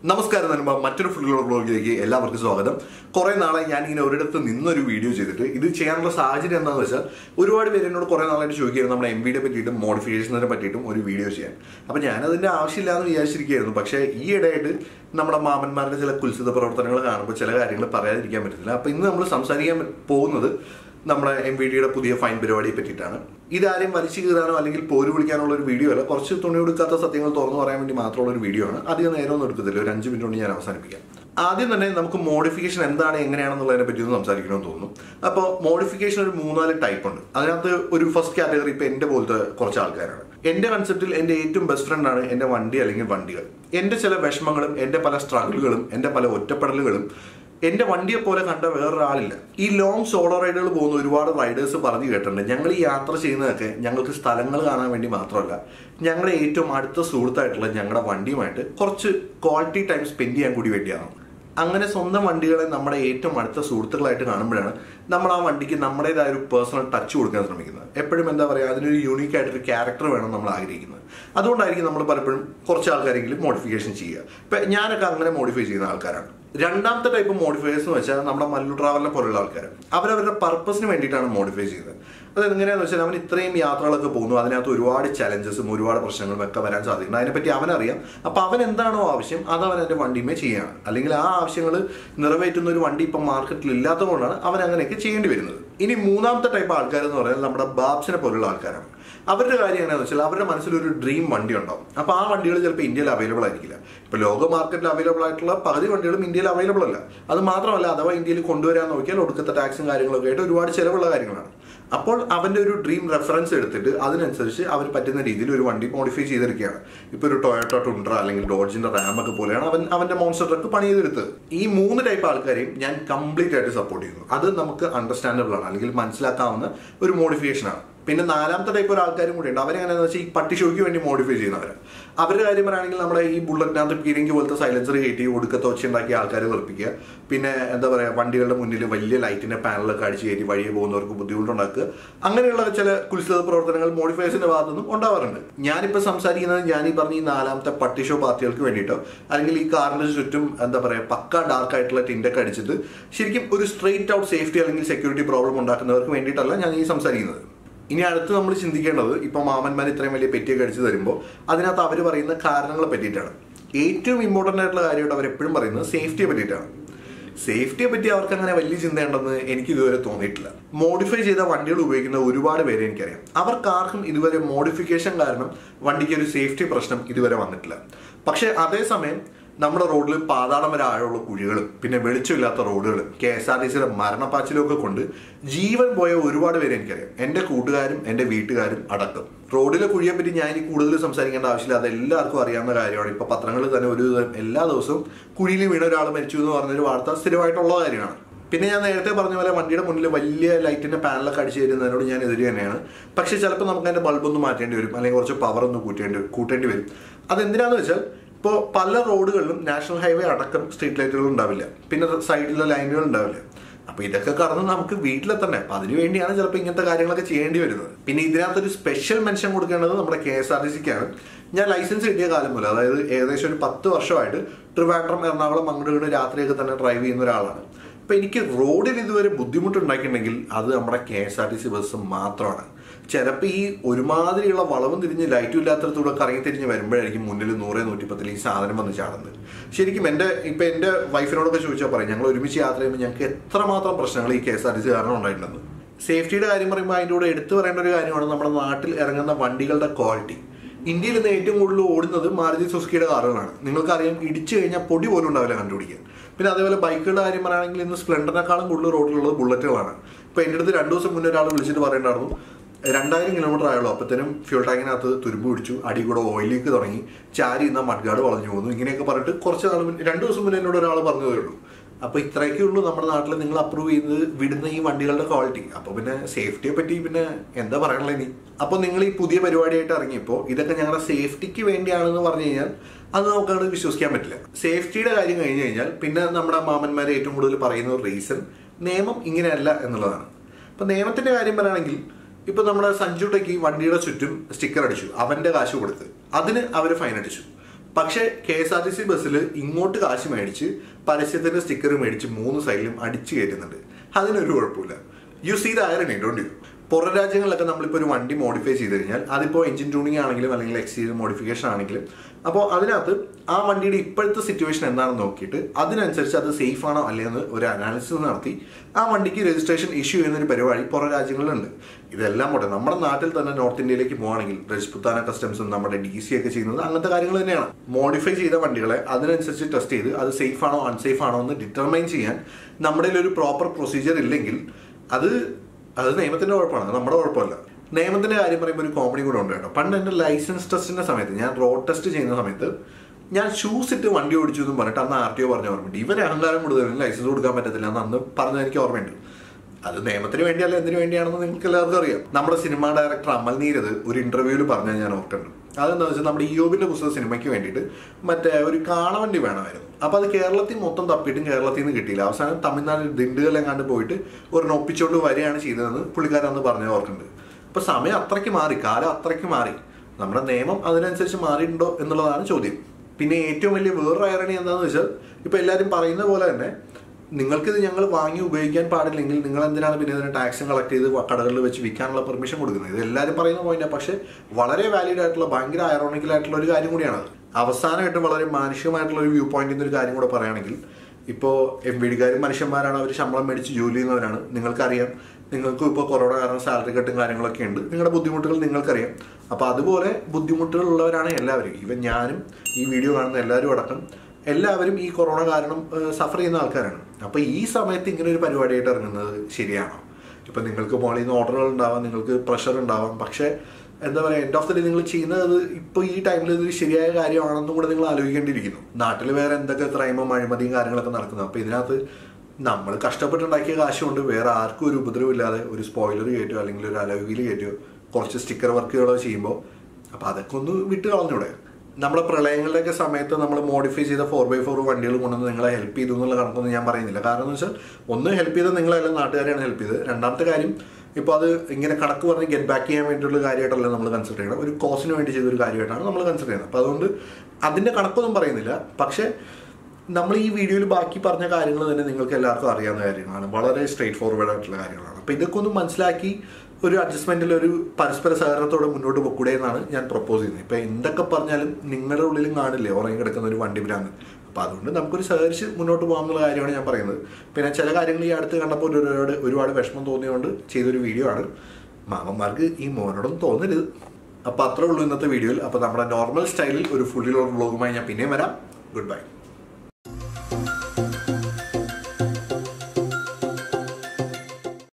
നമസ്കാരം നന്മ മറ്റൊരു ഫുൾ ബ്ലോഗിലേക്ക് എല്ലാവർക്കും സ്വാഗതം കുറെ നാളെ ഞാൻ ഇങ്ങനെ ഒരിടത്ത് നിന്നൊരു വീഡിയോ ചെയ്തിട്ട് ഇത് ചെയ്യാനുള്ള സാഹചര്യം എന്താണെന്ന് വെച്ചാൽ ഒരുപാട് പേര് എന്നോട് കുറെ നാളായിട്ട് ചോദിക്കുകയായിരുന്നു നമ്മുടെ എം വിയുടെ പറ്റിയിട്ടും മോഡിഫിക്കേഷനെ പറ്റിയിട്ടും ഒരു വീഡിയോ ചെയ്യാൻ അപ്പൊ ഞാൻ അതിന്റെ ആവശ്യമില്ല എന്ന് വിചാരിച്ചിരിക്കുകയായിരുന്നു പക്ഷേ ഈ ഇടയായിട്ട് നമ്മുടെ മാമന്മാരുടെ ചില കുൽസിത പ്രവർത്തനങ്ങൾ കാണുമ്പോൾ ചില കാര്യങ്ങൾ പറയാതിരിക്കാൻ പറ്റത്തില്ല അപ്പൊ ഇന്ന് നമ്മൾ സംസാരിക്കാൻ പോകുന്നത് നമ്മുടെ എം വി ഡിയുടെ പുതിയ ഫൈൻ പരിപാടിയെ പറ്റിയിട്ടാണ് ഇതാരെയും വലിച്ചു കീറാനോ അല്ലെങ്കിൽ പോര് വിളിക്കാനുള്ള ഒരു വീഡിയോ അല്ല കുറച്ച് തുണി കൊടുക്കാത്ത സത്യങ്ങൾ തുറന്നു പറയാൻ വേണ്ടി മാത്രമുള്ള ഒരു വീഡിയോ ആണ് അധികം നേരമൊന്നും എടുക്കത്തില്ല ഒരു അഞ്ച് മിനിറ്റ് കൊണ്ട് ഞാൻ അവസാനിപ്പിക്കാം ആദ്യം തന്നെ നമുക്ക് മോഡിഫിക്കേഷൻ എന്താണ് എങ്ങനെയാണെന്നുള്ളതിനെ പറ്റി ഒന്ന് സംസാരിക്കണമെന്ന് തോന്നുന്നു അപ്പോൾ മോഡിഫിക്കേഷൻ ഒരു മൂന്നാല് ടൈപ്പ് ഉണ്ട് അതിനകത്ത് ഒരു ഫസ്റ്റ് കാറ്റഗറി ഇപ്പൊ എന്റെ പോലത്തെ കുറച്ച് ആൾക്കാരാണ് എന്റെ കൺസെപ്റ്റിൽ എന്റെ ഏറ്റവും ബെസ്റ്റ് ഫ്രണ്ട് ആണ് എന്റെ വണ്ടി അല്ലെങ്കിൽ വണ്ടികൾ എന്റെ ചില വിഷമങ്ങളും എന്റെ പല സ്ട്രഗിളുകളും എന്റെ പല ഒറ്റപ്പെടലുകളും എന്റെ വണ്ടിയെ പോലെ കണ്ട വേറൊരാളില്ല ഈ ലോങ് സോളോ റൈഡുകൾ പോകുന്ന ഒരുപാട് റൈഡേഴ്സ് പറഞ്ഞു കേട്ടിട്ടുണ്ട് ഞങ്ങൾ ഈ യാത്ര ചെയ്യുന്നതൊക്കെ ഞങ്ങൾക്ക് സ്ഥലങ്ങൾ കാണാൻ വേണ്ടി മാത്രമല്ല ഞങ്ങളുടെ ഏറ്റവും അടുത്ത സുഹൃത്തായിട്ടുള്ള ഞങ്ങളുടെ വണ്ടിയുമായിട്ട് കുറച്ച് ക്വാളിറ്റി ടൈം സ്പെൻഡ് ചെയ്യാൻ കൂടി വേണ്ടിയാണ് അങ്ങനെ സ്വന്തം വണ്ടികളെ നമ്മുടെ ഏറ്റവും അടുത്ത സുഹൃത്തുക്കളായിട്ട് കാണുമ്പോഴാണ് നമ്മൾ ആ വണ്ടിക്ക് നമ്മുടേതായ ഒരു പേഴ്സണൽ ടച്ച് കൊടുക്കാൻ ശ്രമിക്കുന്നത് എപ്പോഴും എന്താ പറയുക അതിനൊരു യൂണീക്ക് ആയിട്ടൊരു ക്യാരക്ടർ വേണം നമ്മൾ ആഗ്രഹിക്കുന്നത് അതുകൊണ്ടായിരിക്കും നമ്മൾ പലപ്പോഴും കുറച്ച് ആൾക്കാരെങ്കിലും മോഡിഫിക്കേഷൻ ചെയ്യുക ഇപ്പം ഞാനൊക്കെ അങ്ങനെ മോഡിഫൈ ചെയ്യുന്ന ആൾക്കാരാണ് രണ്ടാമത്തെ ടൈപ്പ് മോഡിഫയേഴ്സ് എന്ന് വെച്ചാൽ നമ്മുടെ മല്ലു ട്രാവലിനെ പോലുള്ള ആൾക്കാർ അവരവരുടെ പർപ്പസിന് വേണ്ടിയിട്ടാണ് മോഡിഫൈ ചെയ്തത് അത് എങ്ങനെയാന്ന് വെച്ചാൽ അവൻ ഇത്രയും യാത്രകളൊക്കെ പോകുന്നു അതിനകത്ത് ഒരുപാട് ചലഞ്ചസും ഒരുപാട് പ്രശ്നങ്ങളും ഒക്കെ വരാൻ സാധിക്കുന്നുണ്ട് അതിനെപ്പറ്റി അവനറിയാം അപ്പൊ അവൻ എന്താണോ ആവശ്യം അത് അവൻ എൻ്റെ വണ്ടിയുമേ ചെയ്യാണ് അല്ലെങ്കിൽ ആ ആവശ്യങ്ങൾ നിറവേറ്റുന്ന ഒരു വണ്ടി ഇപ്പം മാർക്കറ്റിൽ ഇല്ലാത്തതുകൊണ്ടാണ് അവൻ അങ്ങനെയൊക്കെ ചെയ്യേണ്ടി വരുന്നത് ഇനി മൂന്നാമത്തെ ടൈപ്പ് ആൾക്കാർ എന്ന് പറഞ്ഞാൽ നമ്മുടെ ബാബ്സിനെ പോലുള്ള ആൾക്കാരാണ് അവരുടെ കാര്യം എങ്ങനെയാണെന്ന് വെച്ചാൽ അവരുടെ മനസ്സിൽ ഒരു ഡ്രീം വണ്ടി ഉണ്ടാവും അപ്പൊ ആ വണ്ടികൾ ചിലപ്പോൾ ഇന്ത്യയിൽ അവൈലബിൾ ആയിരിക്കില്ല ഇപ്പൊ ലോക മാർക്കറ്റിൽ അവൈലബിൾ ആയിട്ടുള്ള പകുതി വണ്ടികളും ഇന്ത്യയിൽ അവൈലബിൾ അല്ല അത് മാത്രമല്ല അഥവാ ഇന്ത്യയിൽ കൊണ്ടുവരാൻ നോക്കിയാൽ ഒടുക്കത്തെ ടാക്സും കാര്യങ്ങളൊക്കെ ആയിട്ട് ഒരുപാട് ചിലവുള്ള കാര്യങ്ങളാണ് അപ്പോൾ അവന്റെ ഒരു ഡ്രീം റെഫറൻസ് എടുത്തിട്ട് അതിനനുസരിച്ച് അവർ പറ്റുന്ന രീതിയിൽ ഒരു വണ്ടി മോഡിഫൈ ചെയ്തെടുക്കുകയാണ് ഇപ്പൊ ഒരു ടൊയോട്ടോ ടുണ്ട്ര അല്ലെങ്കിൽ ഡോഡ്ജിന്റെ റാം ഒക്കെ പോലെയാണ് അവൻ അവന്റെ മോൺസ്റ്റർ ട്രക്ക് പണി ചെയ്തെടുത്തത് ഈ മൂന്ന് ടൈപ്പ് ആൾക്കാരെയും ഞാൻ കംപ്ലീറ്റ് ആയിട്ട് സപ്പോർട്ട് ചെയ്യുന്നു അത് നമുക്ക് അണ്ടർസ്റ്റാൻഡബിൾ ആണ് അല്ലെങ്കിൽ മനസ്സിലാക്കാവുന്ന ഒരു മോഡിഫിക്കേഷൻ ആണ് പിന്നെ നാലാമത്തെ ടൈപ്പ് ഒരു ആൾക്കാരും കൂടി ഉണ്ട് അവരെങ്ങനെയാണെന്ന് വെച്ചാൽ ഈ പട്ടി ഷോയ്ക്ക് വേണ്ടി മോഡിഫൈ ചെയ്യുന്നവർ അവരുടെ കാര്യം പറയുകയാണെങ്കിൽ നമ്മുടെ ഈ ബുള്ളറ്റിനകത്ത് പീരിങ്ക് പോലത്തെ സൈലൻസർ കയറ്റി ഒടുക്കത്തെ ഒച്ച ഉണ്ടാക്കിയ ആൾക്കാരെ വെറുപ്പിക്കുക പിന്നെ എന്താ പറയുക വണ്ടികളുടെ മുന്നിൽ വലിയ ലൈറ്റിന്റെ പാനലൊക്കെ അടിച്ച് കയറ്റി വഴിയെ പോകുന്നവർക്ക് ബുദ്ധിമുട്ടുണ്ടാക്കുക അങ്ങനെയുള്ള ചില കുൽസിത പ്രവർത്തനങ്ങൾ മോഡിഫയേഴ്സിന്റെ ഭാഗത്തു നിന്നും ഉണ്ടാവാറുണ്ട് ഞാനിപ്പോൾ സംസാരിക്കുന്നത് ഞാൻ ഈ പറഞ്ഞ ഈ നാലാമത്തെ പട്ടി ഷോ പാർട്ടികൾക്ക് വേണ്ടിയിട്ടോ അല്ലെങ്കിൽ ഈ കാറിന്റെ ചുറ്റും എന്താ പറയുക പക്ക ഡാർക്ക് ആയിട്ടുള്ള ടിൻഡൊക്കെ അടിച്ചിട്ട് ശരിക്കും ഒരു സ്ട്രെയിറ്റ് ഔട്ട് സേഫ്റ്റി അല്ലെങ്കിൽ സെക്യൂരിറ്റി പ്രോബ്ലം ഉണ്ടാക്കുന്നവർക്ക് വേണ്ടിയിട്ടല്ല ഞാൻ ഈ സംസാരിക്കുന്നത് ഇനി അടുത്ത് നമ്മൾ ചിന്തിക്കേണ്ടത് ഇപ്പൊ മാമന്മാർ ഇത്രയും വലിയ പെറ്റിയൊക്കെ അടിച്ചു തരുമ്പോൾ അതിനകത്ത് അവർ പറയുന്ന കാരണങ്ങളെ പറ്റിയിട്ടാണ് ഏറ്റവും ഇമ്പോർട്ടൻ്റ് ആയിട്ടുള്ള കാര്യമായിട്ട് അവർ എപ്പോഴും പറയുന്നത് സേഫ്റ്റിയെ പറ്റിയിട്ടാണ് സേഫ്റ്റിയെ പറ്റി അവർക്ക് അങ്ങനെ വലിയ ചിന്തയുണ്ടെന്ന് എനിക്ക് ഇതുവരെ തോന്നിയിട്ടില്ല മോഡിഫൈ ചെയ്ത വണ്ടികൾ ഉപയോഗിക്കുന്ന ഒരുപാട് പേരെ എനിക്കറിയാം അവർക്ക് ആർക്കും ഇതുവരെ മോഡിഫിക്കേഷൻ കാരണം വണ്ടിക്ക് ഒരു സേഫ്റ്റി പ്രശ്നം ഇതുവരെ വന്നിട്ടില്ല പക്ഷേ അതേസമയം നമ്മുടെ റോഡിൽ പാതാളം വരെ ആഴമുള്ള കുഴികളും പിന്നെ വെളിച്ചമില്ലാത്ത റോഡുകളും കെ എസ് ആർ ടി സിയുടെ മരണപ്പാച്ചിലും ഒക്കെ കൊണ്ട് ജീവൻ പോയ ഒരുപാട് പേര് എനിക്കറിയാം എൻ്റെ കൂട്ടുകാരും എൻ്റെ വീട്ടുകാരും അടക്കം റോഡിലെ കുഴിയെ പറ്റി ഞാൻ ഇനി കൂടുതൽ സംസാരിക്കേണ്ട ആവശ്യമില്ല അത് എല്ലാവർക്കും അറിയാവുന്ന കാര്യമാണ് ഇപ്പൊ പത്രങ്ങളിൽ തന്നെ ഒരു എല്ലാ ദിവസവും കുഴിയിൽ വീണ ഒരാൾ മരിച്ചു എന്ന് പറഞ്ഞൊരു വാർത്ത സ്ഥിരമായിട്ടുള്ള കാര്യമാണ് പിന്നെ ഞാൻ നേരത്തെ പറഞ്ഞ പോലെ വണ്ടിയുടെ മുന്നിൽ വലിയ ലൈറ്റിന്റെ പാനലൊക്കെ അടിച്ചു തരുന്നതിനോട് ഞാൻ എതിര് തന്നെയാണ് പക്ഷേ ചിലപ്പോൾ നമുക്ക് അതിന്റെ ബൾബ് ഒന്ന് മാറ്റേണ്ടി വരും അല്ലെങ്കിൽ കുറച്ച് പവർ ഒന്ന് കൂട്ടേണ്ടി കൂട്ടേണ്ടി വരും അതെന്തിനാന്ന് വെച്ചാൽ ഇപ്പോൾ പല റോഡുകളിലും നാഷണൽ ഹൈവേ അടക്കം സ്ട്രീറ്റ് ലൈറ്റുകൾ ഉണ്ടാവില്ല പിന്നെ സൈഡിലെ ലൈനുകൾ ഉണ്ടാവില്ല അപ്പൊ ഇതൊക്കെ കടന്ന് നമുക്ക് വീട്ടിലെത്തണ്ടേ അപ്പൊ അതിനു വേണ്ടിയാണ് ചിലപ്പോൾ ഇങ്ങനത്തെ കാര്യങ്ങളൊക്കെ ചെയ്യേണ്ടി വരുന്നത് പിന്നെ ഇതിനകത്തൊരു സ്പെഷ്യൽ മെൻഷൻ കൊടുക്കേണ്ടത് നമ്മുടെ കെ എസ് ആർ ടി സിക്കാണ് ഞാൻ ലൈസൻസ് കിട്ടിയ കാലം മുതൽ അതായത് ഏകദേശം ഒരു പത്ത് വർഷമായിട്ട് ട്രിവാൻഡ്രം എറണാകുളം അങ്ങോട്ട് രാത്രിയൊക്കെ തന്നെ ഡ്രൈവ് ചെയ്യുന്ന ഒരാളാണ് അപ്പൊ എനിക്ക് റോഡിൽ ഇതുവരെ ബുദ്ധിമുട്ടുണ്ടാക്കിയിട്ടുണ്ടെങ്കിൽ അത് നമ്മുടെ K S R T C bus മാത്രമാണ് ചിലപ്പോൾ ഈ ഒരുമാതിരിയുള്ള വളവും തിരിഞ്ഞ് ലൈറ്റും ഇല്ലാത്തടത്തൂടെ കറങ്ങി തിരിഞ്ഞ് വരുമ്പോഴായിരിക്കും മുന്നിൽ നൂറ് നൂറ്റിപ്പത്തിൽ ഈ സാധനം വന്ന് ചാടുന്നത് ശരിക്കും എൻ്റെ ഇപ്പൊ എൻ്റെ വൈഫിനോടൊക്കെ ചോദിച്ചാൽ പറയും ഞങ്ങൾ ഒരുമിച്ച് യാത്ര ചെയ്യുമ്പോൾ ഞങ്ങൾക്ക് എത്രമാത്രം പ്രശ്നങ്ങൾ ഈ K S R T C കാരണം ഉണ്ടായിട്ടുണ്ടെന്ന് സേഫ്റ്റിയുടെ കാര്യം പറയുമ്പോൾ അതിൻ്റെ കൂടെ എടുത്തു പറയേണ്ട ഒരു കാര്യമാണ് നമ്മുടെ നാട്ടിൽ ഇറങ്ങുന്ന വണ്ടികളുടെ ക്വാളിറ്റി ഇന്ത്യയിൽ ഇന്ന് ഏറ്റവും കൂടുതൽ ഓടുന്നത് മാരുതി സുസുക്കിയുടെ കാറുകളാണ് നിങ്ങൾക്കറിയാം ഇടിച്ചു കഴിഞ്ഞാൽ പൊടി പോലും ഉണ്ടാവില്ല കണ്ടുപിടിക്കാൻ പിന്നെ അതേപോലെ ബൈക്കുകളുടെ കാര്യം പറയുകയാണെങ്കിൽ ഇന്ന് സ്പ്ലെൻഡറിനെക്കാളും കൂടുതൽ റോഡിലുള്ളത് ബുള്ളറ്റുകളാണ് ഇപ്പൊ എൻ്റെ അടുത്ത് രണ്ടു ദിവസം മുന്നേ ഒരാൾ വിളിച്ചിട്ട് പറയണ്ടായിരുന്നു രണ്ടായിരം കിലോമീറ്റർ ആയുള്ളൂ അപ്പത്തേനും ഫ്യൂൾ ടാങ്കിനകത്ത് തുരുമ്പ് പിടിച്ചു അടി കൂടെ ഓയിലേക്ക് തുടങ്ങി ചാരി ഇന്ന മഡ്ഗാർഡ് വളഞ്ഞു പോകുന്നു ഇങ്ങനെയൊക്കെ പറഞ്ഞിട്ട് കുറച്ച് നാൾ മുന്നേ രണ്ടു ദിവസം മുന്നേ എന്നോട് ഒരാൾ പറഞ്ഞതേ ഉള്ളൂ അപ്പൊ ഇത്രയൊക്കെ ഉള്ളൂ നമ്മുടെ നാട്ടിൽ നിങ്ങൾ അപ്രൂവ് ചെയ്യുന്നത് വിടുന്ന ഈ വണ്ടികളുടെ ക്വാളിറ്റി അപ്പൊ പിന്നെ സേഫ്റ്റിയെ പറ്റി പിന്നെ എന്താ പറയാനുള്ളത് ഇനി അപ്പൊ നിങ്ങൾ ഈ പുതിയ പരിപാടിയായിട്ട് ഇറങ്ങിയപ്പോൾ ഇതൊക്കെ ഞങ്ങളുടെ സേഫ്റ്റിക്ക് വേണ്ടിയാണെന്ന് പറഞ്ഞു കഴിഞ്ഞാൽ അത് നമുക്കത് വിശ്വസിക്കാൻ പറ്റില്ല സേഫ്റ്റിയുടെ കാര്യം കഴിഞ്ഞു കഴിഞ്ഞാൽ പിന്നെ നമ്മുടെ മാമന്മാരെ ഏറ്റവും കൂടുതൽ പറയുന്ന ഒരു റീസൺ നിയമം ഇങ്ങനെയല്ല എന്നുള്ളതാണ് അപ്പൊ നിയമത്തിന്റെ കാര്യം പറയുകയാണെങ്കിൽ ഇപ്പൊ നമ്മുടെ സഞ്ജു ടെക്കി വണ്ടിയുടെ ചുറ്റും സ്റ്റിക്കർ അടിച്ചു അവന്റെ കാശ് കൊടുത്ത് അതിന് അവർ ഫൈൻ അടിച്ചു പക്ഷേ K S R T C ബസ്സിൽ ഇങ്ങോട്ട് കാശ് മേടിച്ച് പരസ്യത്തിന്റെ സ്റ്റിക്കർ മേടിച്ച് മൂന്ന് സൈഡിലും അടിച്ചു കയറ്റുന്നുണ്ട് അതിനൊരു കുഴപ്പമില്ല you see the irony don't you പുറം രാജ്യങ്ങളിലൊക്കെ നമ്മളിപ്പോൾ ഒരു വണ്ടി മോഡിഫൈ ചെയ്ത് കഴിഞ്ഞാൽ അതിപ്പോൾ എഞ്ചിൻ ട്യൂണിംഗ് ആണെങ്കിലും അല്ലെങ്കിൽ എക്സ്റ്റീരിയർ മോഡിഫിക്കേഷൻ ആണെങ്കിലും അപ്പോൾ അതിനകത്ത് ആ വണ്ടിയുടെ ഇപ്പോഴത്തെ സിറ്റുവേഷൻ എന്താണെന്ന് നോക്കിയിട്ട് അതിനനുസരിച്ച് അത് സേഫ് ആണോ അല്ലയെന്ന് ഒരു അനാലിസിസ് നടത്തി ആ വണ്ടിക്ക് രജിസ്ട്രേഷൻ ഇഷ്യൂ ചെയ്യുന്ന ഒരു പരിപാടി പുറം രാജ്യങ്ങളിലുണ്ട് ഇതെല്ലാം പോട്ടെ നമ്മുടെ നാട്ടിൽ തന്നെ നോർത്ത് ഇന്ത്യയിലേക്ക് പോകുകയാണെങ്കിൽ രജ്പുത്താന കസ്റ്റംസും നമ്മുടെ ഡി സി ഒക്കെ ചെയ്യുന്നത് അങ്ങനത്തെ കാര്യങ്ങൾ തന്നെയാണ് മോഡിഫൈ ചെയ്ത വണ്ടികളെ അതിനനുസരിച്ച് ടെസ്റ്റ് ചെയ്ത് അത് സേഫ് ആണോ അൺസേഫ് ആണോ എന്ന് ഡിറ്റർമൈൻ ചെയ്യാൻ നമ്മുടെ ഒരു പ്രോപ്പർ പ്രൊസീജിയർ ഇല്ലെങ്കിൽ അത് അത് നിയമത്തിന്റെ കുഴപ്പമാണ് അത് നമ്മുടെ കുഴപ്പമല്ല നിയമത്തിന്റെ കാര്യം പറയുമ്പോൾ ഒരു കോമഡി കൂടെ ഉണ്ട് കേട്ടോ പണ്ട് എൻ്റെ ലൈസൻസ് ടെസ്റ്റിന്റെ സമയത്ത് ഞാൻ റോഡ് ടെസ്റ്റ് ചെയ്യുന്ന സമയത്ത് ഞാൻ ഷൂസ് ഇട്ട് വണ്ടി ഓടിച്ചു എന്ന് പറഞ്ഞിട്ട് അന്ന് ആർ ടി ഒ പറഞ്ഞ ഓർമ്മയുണ്ട് ഇവരെ അഹങ്കാരം കൂടുതലും ലൈസൻസ് കൊടുക്കാൻ പറ്റത്തില്ല എന്ന് അന്ന് പറഞ്ഞത് എനിക്ക് ഓർമ്മയുണ്ട് അത് നിയമത്തിന് വേണ്ടിയല്ല എന്തിനു വേണ്ടിയാണെന്ന് നിങ്ങൾക്ക് എല്ലാവർക്കും അറിയാം നമ്മുടെ സിനിമാ ഡയറക്ടർ അമൽ നീരത് ഒരു ഇന്റർവ്യൂവിൽ പറഞ്ഞാൽ ഞാൻ ഓർക്കുന്നുണ്ട് അതെന്താ വെച്ചാൽ നമ്മുടെ ഇയോബിന്റെ പുസ്തക സിനിമയ്ക്ക് വേണ്ടിയിട്ട് മറ്റേ ഒരു കാണവണ്ടി വേണമായിരുന്നു അപ്പൊ അത് കേരളത്തിൽ മൊത്തം തപ്പിയിട്ടും കേരളത്തിൽ നിന്ന് കിട്ടിയില്ല അവസാനം തമിഴ്നാട്ടിൽ ദിണ്ടുകൾ എങ്ങാണ്ട് പോയിട്ട് ഒരു ഒപ്പിച്ചുകൊണ്ട് വരികയാണ് ചെയ്തതെന്ന് പുള്ളിക്കാരൻ അന്ന് പറഞ്ഞ ഓർക്കുന്നുണ്ട് അപ്പൊ സമയം അത്രയ്ക്ക് മാറി കാലം അത്രയ്ക്ക് മാറി നമ്മുടെ നിയമം അതിനനുസരിച്ച് മാറിയിട്ടുണ്ടോ എന്നുള്ളതാണ് ചോദ്യം പിന്നെ ഏറ്റവും വലിയ വേറൊരു ഐറണി എന്താണെന്ന് വെച്ചാൽ ഇപ്പൊ എല്ലാവരും പറയുന്ന പോലെ തന്നെ നിങ്ങൾക്കിത് ഞങ്ങൾ വാങ്ങി ഉപയോഗിക്കാൻ പാടില്ലെങ്കിൽ നിങ്ങൾ എന്തിനാണ് പിന്നെ ഇതിന് ടാക്സും കളക്ട് ചെയ്ത് കടകളിൽ വെച്ച് വിൽക്കാനുള്ള പെർമിഷൻ കൊടുക്കുന്നത് ഇത് എല്ലാവരും പറയുന്ന പോയിന്റ് പക്ഷെ വളരെ വാലിഡ് ആയിട്ടുള്ള ഭയങ്കര ഐറോണിക്കൽ ആയിട്ടുള്ള ഒരു കാര്യം കൂടിയാണ് അത്. അവസാനമായിട്ട് വളരെ മാനുഷികമായിട്ടുള്ള ഒരു വ്യൂ പോയിന്റിൽ ഒരു കാര്യം കൂടെ പറയുകയാണെങ്കിൽ ഇപ്പോൾ എം ബി ഡിക്കാരും മനുഷ്യന്മാരാണ് അവർ ശമ്പളം മേടിച്ച് ജോലി ചെയ്യുന്നവരാണ് നിങ്ങൾക്കറിയാം നിങ്ങൾക്കും ഇപ്പോൾ കൊറോണ കാരണം സാലറി കട്ടും കാര്യങ്ങളൊക്കെ ഉണ്ട് നിങ്ങളുടെ ബുദ്ധിമുട്ടുകൾ നിങ്ങൾക്കറിയാം അപ്പോൾ അതുപോലെ ബുദ്ധിമുട്ടുകൾ ഉള്ളവരാണ് എല്ലാവരും ഈവൻ ഞാനും ഈ വീഡിയോ കാണുന്ന എല്ലാവരും അടക്കം എല്ലാവരും ഈ കൊറോണ കാരണം സഫർ ചെയ്യുന്ന ആൾക്കാരാണ് അപ്പോൾ ഈ സമയത്ത് ഇങ്ങനെ ഒരു പരിപാടിയായിട്ട് ഇറങ്ങുന്നത് ശരിയാണോ ഇപ്പം നിങ്ങൾക്ക് മോളിൽ നിന്ന് ഓർഡറുകൾ ഉണ്ടാവാം നിങ്ങൾക്ക് പ്രഷർ ഉണ്ടാവാം പക്ഷേ എന്താ പറയുക എൻഡ് ഓഫ് ദ ഡേ നിങ്ങൾ ചെയ്യുന്നത് അത് ഇപ്പോൾ ഈ ടൈമിൽ ഇതൊരു ശരിയായ കാര്യമാണെന്നും കൂടെ നിങ്ങൾ ആലോചിക്കേണ്ടിയിരിക്കുന്നു നാട്ടിൽ വേറെ എന്തൊക്കെ ക്രൈമും അഴിമതിയും കാര്യങ്ങളൊക്കെ നടക്കുന്നത് അപ്പോൾ ഇതിനകത്ത് നമ്മൾ കഷ്ടപ്പെട്ടുണ്ടാക്കിയ കാശ് കൊണ്ട് വേറെ ആർക്കും ഒരു ഉപദ്രവമില്ലാതെ ഒരു സ്പോയിലർ കയറ്റോ അല്ലെങ്കിൽ ഒരു അലോവിയിൽ കയറ്റോ കുറച്ച് സ്റ്റിക്കർ വർക്കുകളോ ചെയ്യുമ്പോൾ അപ്പോൾ അതൊക്കെ ഒന്ന് വിട്ട് കളഞ്ഞൂടെ നമ്മുടെ പ്രളയങ്ങളുടെയൊക്കെ സമയത്ത് നമ്മൾ മോഡിഫൈ ചെയ്ത ഫോർ ബൈ ഫോർ വണ്ടികൾ കൊണ്ടുവന്ന് നിങ്ങളെ ഹെൽപ്പ് ചെയ്തു എന്നുള്ള കണക്കൊന്നും ഞാൻ പറയുന്നില്ല കാരണം എന്ന് വെച്ചാൽ ഒന്ന് ഹെൽപ്പ് ചെയ്തത് നിങ്ങളെല്ലാം നാട്ടുകാരെയാണ് ഹെൽപ്പ് ചെയ്തത് രണ്ടാമത്തെ കാര്യം ഇപ്പോൾ അത് ഇങ്ങനെ കണക്ക് പറഞ്ഞ് ഗെറ്റ് ബാക്ക് ചെയ്യാൻ വേണ്ടിയിട്ടുള്ള കാര്യമായിട്ടല്ല നമ്മൾ കൺസിഡർ ചെയ്യണം ഒരു കോസിന് വേണ്ടി ചെയ്ത ഒരു കാര്യമായിട്ടാണ് നമ്മൾ കൺസിഡർ ചെയ്യുന്നത് അപ്പോൾ അതുകൊണ്ട് അതിൻ്റെ കണക്കൊന്നും പറയുന്നില്ല പക്ഷേ നമ്മൾ ഈ വീഡിയോയിൽ ബാക്കി പറഞ്ഞ കാര്യങ്ങൾ തന്നെ നിങ്ങൾക്ക് എല്ലാവർക്കും അറിയാവുന്ന കാര്യങ്ങളാണ് വളരെ സ്ട്രേറ്റ് ഫോർവേഡ് ആയിട്ടുള്ള കാര്യങ്ങളാണ് അപ്പോൾ ഇതൊക്കെ ഒന്ന് മനസ്സിലാക്കി ഒരു അഡ്ജസ്റ്റ്മെന്റിൽ ഒരു പരസ്പര സഹകരണത്തോടെ മുന്നോട്ട് പോക്കൂടെ എന്നാണ് ഞാൻ പ്രപ്പോസ് ചെയ്യുന്നത് ഇപ്പം എന്തൊക്കെ പറഞ്ഞാലും നിങ്ങളുടെ ഉള്ളിലും കാണില്ലേ ഉറങ്ങി കിടക്കുന്ന ഒരു വണ്ടി ഭ്രാന്ത് അപ്പം അതുകൊണ്ട് നമുക്കൊരു സഹകരിച്ച് മുന്നോട്ട് പോകാമെന്നുള്ള കാര്യമാണ് ഞാൻ പറയുന്നത് പിന്നെ ചില കാര്യങ്ങൾ ഈ അടുത്ത് കണ്ടപ്പോൾ ഒരു- ഒരുപാട് ഒരുപാട് വിഷമം തോന്നിയുകൊണ്ട് ചെയ്തൊരു വീഡിയോ ആണ് മാമന്മാർക്ക് ഈ മോനോടൊന്നും തോന്നരുത് അപ്പോൾ അത്രേ ഉള്ളൂ ഇന്നത്തെ വീഡിയോയിൽ അപ്പോൾ നമ്മുടെ നോർമൽ സ്റ്റൈലിൽ ഒരു ഫുള്ളിലുള്ള വ്ളോഗുമായി ഞാൻ പിന്നെയും വരാം ഗുഡ് ബൈ